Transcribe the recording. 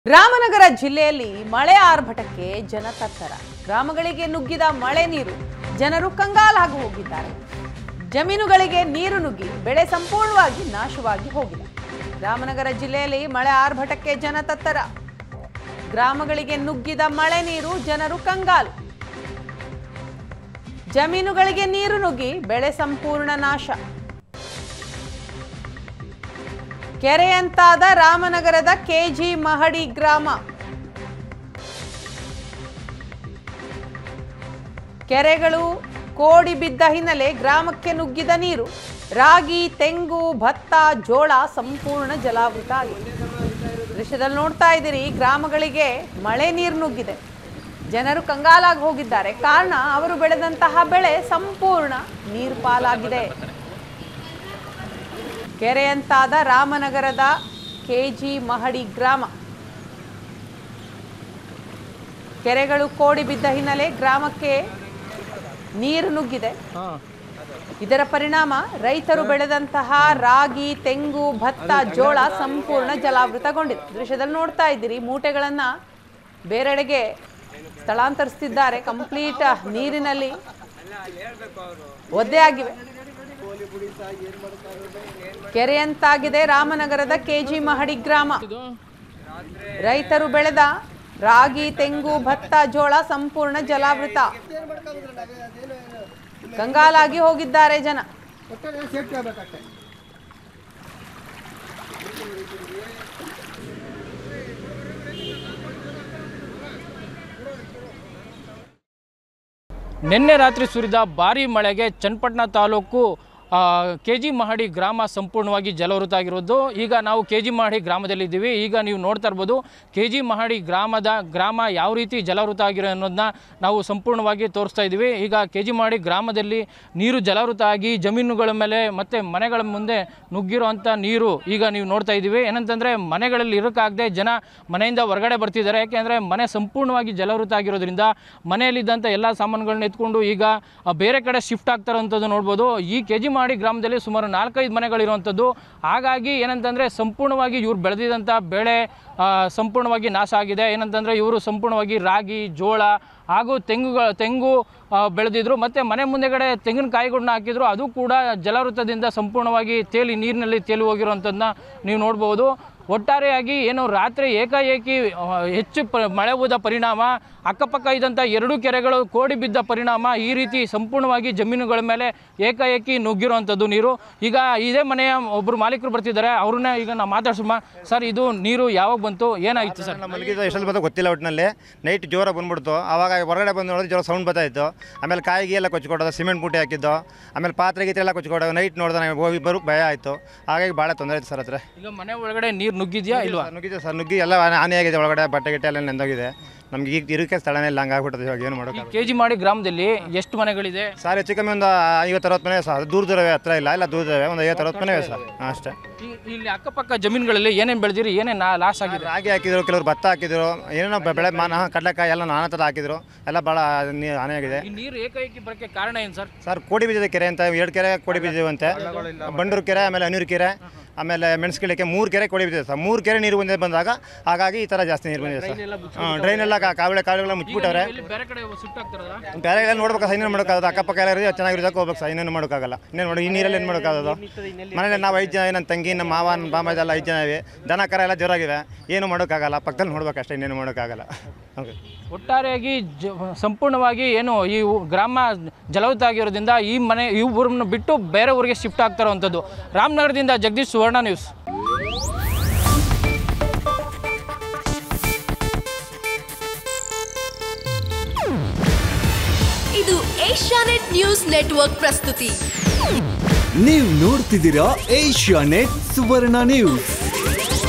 ರಾಮನಗರ ಜಿಲ್ಲೆಯಲ್ಲಿ ಮಳೆ ಆರ್ಭಟಕ್ಕೆ ಜನ ತತ್ತರ ಗ್ರಾಮಗಳಿಗೆ ನುಗ್ಗಿದ ಮಳೆ ನೀರು ಜನರು ಕಂಗಾಲಾಗಿ ಹೋಗಿದ್ದಾರೆ ಜಮೀನುಗಳಿಗೆ ನೀರು ನುಗ್ಗಿ ಬೆಳೆ ಸಂಪೂರ್ಣವಾಗಿ ನಾಶವಾಗಿ ಹೋಗಿದೆ ರಾಮನಗರ ಜಿಲ್ಲೆಯಲ್ಲಿ ಮಳೆ ಆರ್ಭಟಕ್ಕೆ ಜನ ತತ್ತರ ಗ್ರಾಮಗಳಿಗೆ ನುಗ್ಗಿದ ಮಳೆ ನೀರು ಜನರು ಕಂಗಾಲು ಜಮೀನುಗಳಿಗೆ ನೀರು ನುಗ್ಗಿ ಬೆಳೆ ಸಂಪೂರ್ಣ ನಾಶ ಕೆರೆಯಂತಾದ ರಾಮನಗರದ ಕೆಜಿ ಮಹಡಿ ಗ್ರಾಮ ಕೆರೆಗಳು ಕೋಡಿ ಬಿದ್ದ ಹಿನ್ನೆಲೆ ಗ್ರಾಮಕ್ಕೆ ನುಗ್ಗಿದ ನೀರು ರಾಗಿ ತೆಂಗು ಭತ್ತ ಜೋಳ ಸಂಪೂರ್ಣ ಜಲಾವೃತ ಆಗಿದೆ ದೃಶ್ಯದಲ್ಲಿ ನೋಡ್ತಾ ಇದ್ದೀರಿ ಗ್ರಾಮಗಳಿಗೆ ಮಳೆ ನೀರು ನುಗ್ಗಿದೆ ಜನರು ಕಂಗಾಲಾಗಿ ಹೋಗಿದ್ದಾರೆ ಕಾರಣ ಅವರು ಬೆಳೆದಂತಹ ಬೆಳೆ ಸಂಪೂರ್ಣ ನೀರು ಪಾಲಾಗಿದೆ ಕೆರೆಯಂತಾದ ರಾಮನಗರದ ಕೆಜಿ ಮಹಡಿ ಗ್ರಾಮ ಕೆರೆಗಳು ಕೋಡಿ ಬಿದ್ದ ಹಿನ್ನೆಲೆ ಗ್ರಾಮಕ್ಕೆ ನೀರು ನುಗ್ಗಿದೆ ಇದರ ಪರಿಣಾಮ ರೈತರು ಬೆಳೆದಂತಹ ರಾಗಿ ತೆಂಗು ಭತ್ತ ಜೋಳ ಸಂಪೂರ್ಣ ಜಲಾವೃತಗೊಂಡಿದೆ ದೃಶ್ಯದಲ್ಲಿ ನೋಡ್ತಾ ಇದ್ದೀರಿ ಮೂಟೆಗಳನ್ನ ಬೇರೆಡೆಗೆ ಸ್ಥಳಾಂತರಿಸ್ತಿದ್ದಾರೆ ಕಂಪ್ಲೀಟ್ ನೀರಿನಲ್ಲಿ ಒದ್ದೆ ಆಗಿವೆ ಕೆರೆಯಂತಾಗಿದೆ ರಾಮನಗರದ ಕೆಜಿ ಮಹಡಿ ಗ್ರಾಮ ರೈತರು ಬೆಳೆದ ರಾಗಿ ತೆಂಗು ಭತ್ತ ಜೋಳ ಸಂಪೂರ್ಣ ಜಲಾವೃತ ಕಂಗಾಲಾಗಿ ಹೋಗಿದ್ದಾರೆ ಜನ ಸೇಫ್ಟಿ ಆಗ್ಬೇಕಷ್ಟೇ ನಿನ್ನೆ ರಾತ್ರಿ ಸುರಿದ ಭಾರೀ ಮಳೆಗೆ ಚನ್ನಪಟ್ಟಣ ತಾಲೂಕು ಕೆ ಜಿ ಮಹಡಿ ಗ್ರಾಮ ಸಂಪೂರ್ಣವಾಗಿ ಜಲವೃತ ಆಗಿರೋದು ಈಗ ನಾವು ಕೆ ಜಿ ಮಹಡಿ ಗ್ರಾಮದಲ್ಲಿದ್ದೀವಿ ಈಗ ನೀವು ನೋಡ್ತಾ ಇರ್ಬೋದು ಕೆ ಜಿ ಮಹಡಿ ಗ್ರಾಮದ ಗ್ರಾಮ ಯಾವ ರೀತಿ ಜಲವೃತ ಆಗಿರೋ ಅನ್ನೋದನ್ನ ನಾವು ಸಂಪೂರ್ಣವಾಗಿ ತೋರಿಸ್ತಾ ಇದ್ದೀವಿ ಈಗ ಕೆ ಜಿ ಮಹಡಿ ಗ್ರಾಮದಲ್ಲಿ ನೀರು ಜಲವೃತ ಆಗಿ ಜಮೀನುಗಳ ಮೇಲೆ ಮತ್ತು ಮನೆಗಳ ಮುಂದೆ ನುಗ್ಗಿರುವಂಥ ನೀರು ಈಗ ನೀವು ನೋಡ್ತಾ ಇದ್ದೀವಿ ಏನಂತಂದರೆ ಮನೆಗಳಲ್ಲಿ ಇರೋಕ್ಕಾಗದೆ ಜನ ಮನೆಯಿಂದ ಹೊರಗಡೆ ಬರ್ತಿದ್ದಾರೆ ಯಾಕೆಂದರೆ ಮನೆ ಸಂಪೂರ್ಣವಾಗಿ ಜಲವೃತ ಆಗಿರೋದ್ರಿಂದ ಮನೆಯಲ್ಲಿದ್ದಂಥ ಎಲ್ಲ ಸಾಮಾನುಗಳನ್ನ ಎತ್ಕೊಂಡು ಈಗ ಆ, ಬೇರೆ ಕಡೆ ಶಿಫ್ಟ್ ಆಗ್ತಾರಂಥದ್ದು ನೋಡ್ಬೋದು ಈ ಕೆ ಜಿ ಮಾಡಿ ಗ್ರಾಮದಲ್ಲಿ ಸುಮಾರು ನಾಲ್ಕೈದು ಮನೆಗಳಿರುವಂಥದ್ದು ಹಾಗಾಗಿ ಏನಂತಂದರೆ ಸಂಪೂರ್ಣವಾಗಿ ಇವ್ರು ಬೆಳೆದಿದ್ದಂಥ ಬೆಳೆ ಆ, ಸಂಪೂರ್ಣವಾಗಿ ನಾಶ ಆಗಿದೆ ಏನಂತಂದರೆ ಇವರು ಸಂಪೂರ್ಣವಾಗಿ ರಾಗಿ ಜೋಳ ಹಾಗೂ ತೆಂಗುಗಳ ತೆಂಗು ಆ, ಬೆಳೆದಿದ್ರು ಮತ್ತು ಮನೆ ಮುಂದೆಗಡೆ ತೆಂಗಿನಕಾಯಿಗಳನ್ನ ಹಾಕಿದ್ರು ಅದು ಕೂಡ ಜಲವೃತದಿಂದ ಸಂಪೂರ್ಣವಾಗಿ ತೇಲಿ ನೀರಿನಲ್ಲಿ ತೇಲಿ ಹೋಗಿರುವಂಥದ್ದನ್ನ ನೀವು ನೋಡ್ಬೋದು ಒಟ್ಟಾರೆಯಾಗಿ ಏನು ರಾತ್ರಿ ಏಕಾಏಕಿ ಆ, ಹೆಚ್ಚು ಪ ಮಳೆ ಹೋದ ಪರಿಣಾಮ ಅಕ್ಕಪಕ್ಕ ಇದ್ದಂಥ ಎರಡು ಕೆರೆಗಳು ಕೋಡಿ ಬಿದ್ದ ಪರಿಣಾಮ ಈ ರೀತಿ ಸಂಪೂರ್ಣವಾಗಿ ಜಮೀನುಗಳ ಮೇಲೆ ಏಕಾಏಕಿ ನುಗ್ಗಿರುವಂಥದ್ದು ನೀರು ಈಗ ಇದೇ ಮನೆಯ ಒಬ್ಬರು ಮಾಲೀಕರು ಬರ್ತಿದ್ದಾರೆ ಅವ್ರನ್ನೇ ಈಗ ನಾವು ಮಾತಾಡ್ಸಮ್ಮ ಸರ್ ಇದು ನೀರು ಯಾವಾಗ ಬಂತು ಏನಾಯಿತು ಸರ್ ನಮ್ಮ ಮಲಗಿದ್ದು ಎಷ್ಟೊಂದು ಬಂದು ಗೊತ್ತಿಲ್ಲ ಒಟ್ಟಿನಲ್ಲಿ ನೈಟ್ ಜೋರ ಬಂದ್ಬಿಡ್ತು ಆವಾಗ ಹೊರಗಡೆ ಬಂದು ನೋಡಿದ್ರೆ ಜೋರ ಸೌಂಡ್ ಬರ್ತಾಯಿತ್ತು ಆಮೇಲೆ ಕಾಯಿಗೆ ಎಲ್ಲ ಕೊಚ್ಕೊಡೋದು ಸಿಮೆಂಟ್ ಬೂಟಿ ಹಾಕಿದ್ದು ಆಮೇಲೆ ಪಾತ್ರೆ ಗೀತ್ರೆ ಎಲ್ಲ ಕೊಚ್ಕೊಡೋದು ನೈಟ್ ನೋಡಿದ್ರೆ ನಾವು ಹೋಗಿ ಬರೋಕ್ಕೆ ಭಯ ಆಯಿತು ಹಾಗಾಗಿ ಭಾಳ ತೊಂದರೆ ಆಯ್ತು ಸರ್ ಹತ್ರ ಈಗ ಮನೆ ಒಳಗಡೆ ನೀರು ನುಗ್ಗಿದ್ಯಾ ಇಲ್ವಾ ನುಗ್ಗಿದೆ ಸರ್ ನುಗ್ಗಿ ಎಲ್ಲ ಹಾನಿಯಾಗಿದೆ ಒಳಗಡೆ ಬಟ್ಟೆ ಗಿಟ್ಟೆ ಎಲ್ಲ ನೆಂದೋಗಿದೆ ನಮ್ಗೆ ಈಗ ಇರೋಕ್ಕೆ ಸ್ಥಳನೇ ಇಲ್ಲ ಹಂಗಾಗ್ಬಿಟ್ಟದೆ ಇವಾಗ ಏನು ಮಾಡೋಕೆ ಕೆ ಜಿ ಮಾಡಿ ಗ್ರಾಮದಲ್ಲಿ ಎಷ್ಟು ಮನೆಗಳಿದೆ ಸರ್ ಹೆಚ್ಚು ಕಮ್ಮಿ ಒಂದು ಐವತ್ತು ಅರವತ್ತು ಮನೆ ಸರ್ ದೂರ ದೂರವೇ ಹತ್ರ ಇಲ್ಲ ಇಲ್ಲ ದೂರ ದೂರವೇ ಒಂದು ಐವತ್ತು ಅರವತ್ತು ಮನೆ ಸರ್ ಹಾಂ, ಅಷ್ಟೇ ಈ- ಇಲ್ಲಿ ಅಕ್ಕಪಕ್ಕ ಜಮೀನುಗಳಲ್ಲಿ ಏನೇನು ಬೆಳೆದಿರಿ ಏನೇನು ಲಾಸ್ ಆಗಿದೆ ರಾಗಿ ಹಾಕಿದ್ರು ಕೆಲವರು ಭತ್ತ ಹಾಕಿದ್ರು ಏನೇನೋ ಬೆ- ಬೆಳೆ ಮಾನ ಕಡಲೆಕಾಯಿ ಎಲ್ಲ ನಾನಾ ಥರ ಹಾಕಿದ್ರು ಎಲ್ಲ ಭಾಳ ನೀ- ಹಾನಿಯಾಗಿದೆ ಈ ನೀರು ಏಕೈಕಿ ಬರೋಕ್ಕೆ ಕಾರಣ ಏನು ಸರ್ ಸರ್ ಕೋಡಿ ಬೀಜದ ಕೆರೆ ಅಂತ ಎರಡು ಕೆರೆ ಕೋಡಿ ಬೀಜವಂತೆ ಬಂಡೂರು ಕೆರೆ ಆಮೇಲೆ ಅನೂರು ಕೆರೆ ಆಮೇಲೆ ಮೆಣಸ್ಕಿಳಕ್ಕೆ ಮೂರು ಕೆರೆ ಕೋಡಿ ಬಿದ್ದಿದೆ ಸರ್ ಮೂರು ಕೆರೆ ನೀರು ಒಂದೇ ಬಂದಾಗ ಹಾಗಾಗಿ ಈ ಥರ ಜಾಸ್ತಿ ನೀರು ಬಂದಿದೆ ಸರ್ ಹಾಂ ಡ್ರೈನ್ ಎಲ್ಲ ಕಾ- ಕಾವಳೆ ಕಾಲುಗಳ ಮುಚ್ಚಿಬಿಟ್ಟವ್ರೆ ಇಲ್ಲಿ ಬೇರೆ ಕಡೆ ಶಿಫ್ಟ್ ಆಗ್ತಾರಲ್ಲ ಬೇರೆ ಎಲ್ಲ ನೋಡ್ಬೇಕು ಸರ್ ಇನ್ನೇನು ಮಾಡೋಕ್ಕಾಗದು ಅಕ್ಕಪಕ್ಕ ಎಲ್ಲ ಇರೋದು ಚೆನ್ನಾಗಿರೋದಕ್ಕೆ ಹೋಗ್ಬೇಕು ಸರ್ ಇನ್ನೇನು ಮಾಡೋಕ್ಕಾಗಲ್ಲ ಇನ್ನೇನು ನೋಡಿ ಈ ನೀರಲ್ಲಿ ಏನು ಮಾಡೋಕ್ಕಾಗೋದು ಮನೇಲಿ ನಾವು ಐದು ಜನ ನನ್ನ ತಂಗಿ ನಮ್ಮ ಮಾವ ನನ್ನ ಬಾಮ ಇದೆಲ್ಲ ಐದು ಜನ ಇವೆ ದನ ಕರ ಎಲ್ಲ ಜೋರಾಗಿವೆ ಏನು ಮಾಡೋಕ್ಕಾಗಲ್ಲ ಪಕ್ಕದಲ್ಲಿ ನೋಡ್ಬೇಕಷ್ಟೇ ಇನ್ನೇನು ಮಾಡೋಕ್ಕಾಗಲ್ಲ ಓಕೆ ಒಟ್ಟಾರೆಯಾಗಿ ಜ ಸಂಪೂರ್ಣವಾಗಿ ಏನು ಈ ಊ- ಗ್ರಾಮ ಜಲವೃತ ಆಗಿರೋದ್ರಿಂದ ಈ ಮನೆ ಈ ಊರನ್ನು ಬಿಟ್ಟು ಬೇರೆ ಊರಿಗೆ ಶಿಫ್ಟ್ ಆಗ್ತಾ ಇರುವಂಥದ್ದು ರಾಮನಗರದಿಂದ ಜಗದೀಶ್ ಸುವರ್ಣ ನ್ಯೂಸ್ ಇದು ಏಷ್ಯಾನೆಟ್ ನ್ಯೂಸ್ ನೆಟ್ವರ್ಕ್ ಪ್ರಸ್ತುತಿ ನೀವು ನೋಡ್ತಿದ್ದೀರಾ ಏಷ್ಯಾ ನೆಟ್ ಸುವರ್ಣ ನ್ಯೂಸ್